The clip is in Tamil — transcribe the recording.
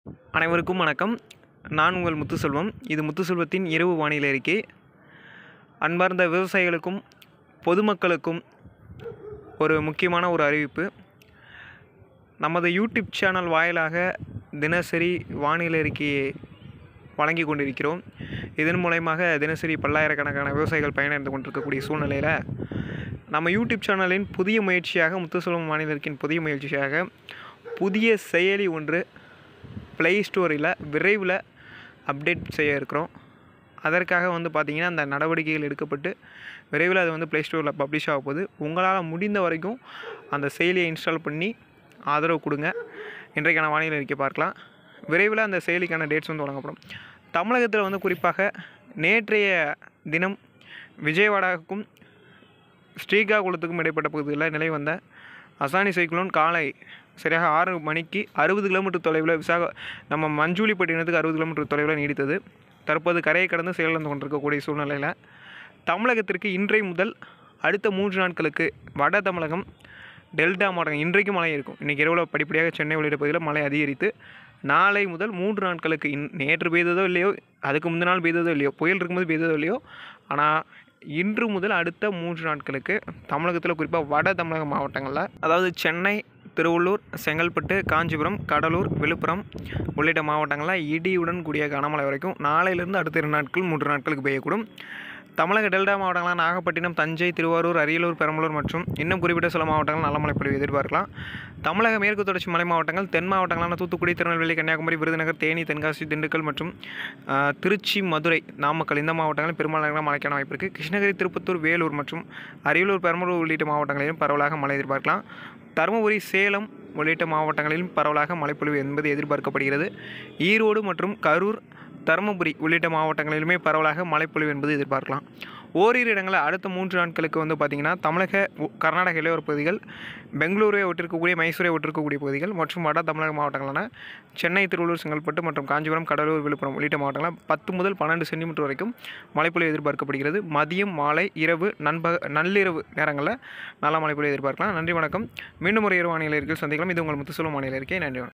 அனைவருக்கும் வணக்கம் நான் உங்கள் முத்துசெல்வம் இது முத்துசெல்வத்தின் இரவு வானிலை அறிக்கை அன்பார்ந்த விவசாயிகளுக்கும் பொதுமக்களுக்கும் ஒரு முக்கியமான ஒரு அறிவிப்பு நமது யூடியூப் சேனல் வாயிலாக தினசரி வானிலை அறிக்கையை வழங்கி கொண்டிருக்கிறோம் இதன் மூலயமாக தினசரி பல்லாயிரக்கணக்கான விவசாயிகள் பயனடைந்து கொண்டிருக்கக்கூடிய சூழ்நிலையில் நம்ம யூடியூப் சேனலின் புதிய முயற்சியாக முத்துசெல்வம் வானிலை அறிக்கையின் புதிய முயற்சியாக புதிய செயலி ஒன்று ப்ளே ஸ்டோரில் விரைவில் அப்டேட் செய்ய இருக்கிறோம் அதற்காக வந்து பார்த்திங்கன்னா அந்த நடவடிக்கைகள் எடுக்கப்பட்டு விரைவில் அது வந்து ப்ளே ஸ்டோரில் பப்ளிஷ் ஆக போகுது உங்களால் முடிந்த வரைக்கும் அந்த செயலியை இன்ஸ்டால் பண்ணி ஆதரவு கொடுங்க இன்றைக்கான வானிலை அறிக்கை பார்க்கலாம் விரைவில் அந்த செயலிக்கான டேட்ஸ் வந்து வழங்கப்படும் தமிழகத்தில் வந்து குறிப்பாக நேற்றைய தினம் விஜயவாடாவுக்கும் ஸ்ரீகாகுளத்துக்கும் இடைப்பட்ட பகுதிகளில் நிலை வந்த அசானி சைக்ளோன் காலை சரியாக ஆறு மணிக்கு அறுபது கிலோமீட்டர் தொலைவில் விசாக நம்ம மஞ்சூலிப்பட்டினத்துக்கு அறுபது கிலோமீட்டர் தொலைவில் நீடித்தது தற்போது கரையை கடந்து செயலிழந்து கொண்டிருக்கக்கூடிய சூழ்நிலையில் தமிழகத்திற்கு இன்றை முதல் அடுத்த மூன்று நாட்களுக்கு வட தமிழகம் டெல்டா மாவட்டம் இன்றைக்கு மழை இருக்கும் இன்றைக்கி இரவில் படிப்படியாக சென்னை உள்ளிட்ட பகுதியில் மழை அதிகரித்து நாளை முதல் மூன்று நாட்களுக்கு இன் நேற்று பெய்ததோ இல்லையோ அதுக்கு முந்தின நாள் பெய்ததோ இல்லையோ புயல் இருக்கும்போது பெய்ததோ இல்லையோ ஆனால் இன்று முதல் அடுத்த மூன்று நாட்களுக்கு தமிழகத்தில் குறிப்பாக வட தமிழக மாவட்டங்களில் அதாவது சென்னை திருவள்ளூர் செங்கல்பட்டு காஞ்சிபுரம் கடலூர் விழுப்புரம் உள்ளிட்ட மாவட்டங்களில் இடியுடன் கூடிய கனமழை வரைக்கும் நாளையிலிருந்து அடுத்த இரண்டு நாட்கள் மூன்று நாட்களுக்கு பெய்யக்கூடும் தமிழக டெல்டா மாவட்டங்களான நாகப்பட்டினம் தஞ்சை திருவாரூர் அரியலூர் பெரம்பலூர் மற்றும் இன்னும் குறிப்பிட்ட சில மாவட்டங்கள் நல்ல மழை பொழிவு எதிர்பார்க்கலாம் தமிழக மேற்கு தொடர்ச்சி மலை மாவட்டங்கள் தென் மாவட்டங்களான தூத்துக்குடி திருநெல்வேலி கன்னியாகுமரி விருதுநகர் தேனி தென்காசி திண்டுக்கல் மற்றும் ஆஹ், திருச்சி மதுரை நாமக்கல் இந்த மாவட்டங்களில் பெரும்பாலான மழைக்கான வாய்ப்பு இருக்குது கிருஷ்ணகிரி திருப்பத்தூர் வேலூர் மற்றும் அரியலூர் பெரம்பலூர் உள்ளிட்ட மாவட்டங்களிலும் பரவலாக மழை எதிர்பார்க்கலாம் தருமபுரி சேலம் உள்ளிட்ட மாவட்டங்களிலும் பரவலாக மழைப்பொழிவு என்பது எதிர்பார்க்கப்படுகிறது ஈரோடு மற்றும் கரூர் தருமபுரி உள்ளிட்ட மாவட்டங்களிலுமே பரவலாக மழைப்பொழிவு என்பது எதிர்பார்க்கலாம் ஓரிரு இடங்களில் அடுத்த மூன்று நாட்களுக்கு வந்து பார்த்திங்கன்னா தமிழக உ- கர்நாடக இளையோர் பகுதிகள் பெங்களூரை ஒட்டிருக்கக்கூடிய மைசூரை ஒட்டிருக்கக்கூடிய பகுதிகள் மற்றும் வட தமிழக மாவட்டங்களான சென்னை திருவள்ளூர் செங்கல்பட்டு மற்றும் காஞ்சிபுரம் கடலூர் விழுப்புரம் உள்ளிட்ட மாவட்டங்களில் பத்து முதல் பன்னெண்டு சென்டிமீட்டர் வரைக்கும் மழைப்பொழிவு எதிர்பார்க்கப்படுகிறது மதியம் மாலை இரவு நண்பக நள்ளிரவு நேரங்களில் நல்ல மழைப்பொழிவு எதிர்பார்க்கலாம் நன்றி வணக்கம் மீண்டும் ஒரு இரவு வானிலை இருக்கையில் சந்திக்கலாம் இது உங்கள் முத்துசெல்வம் வானிலை இருக்கை நன்றி வணக்கம்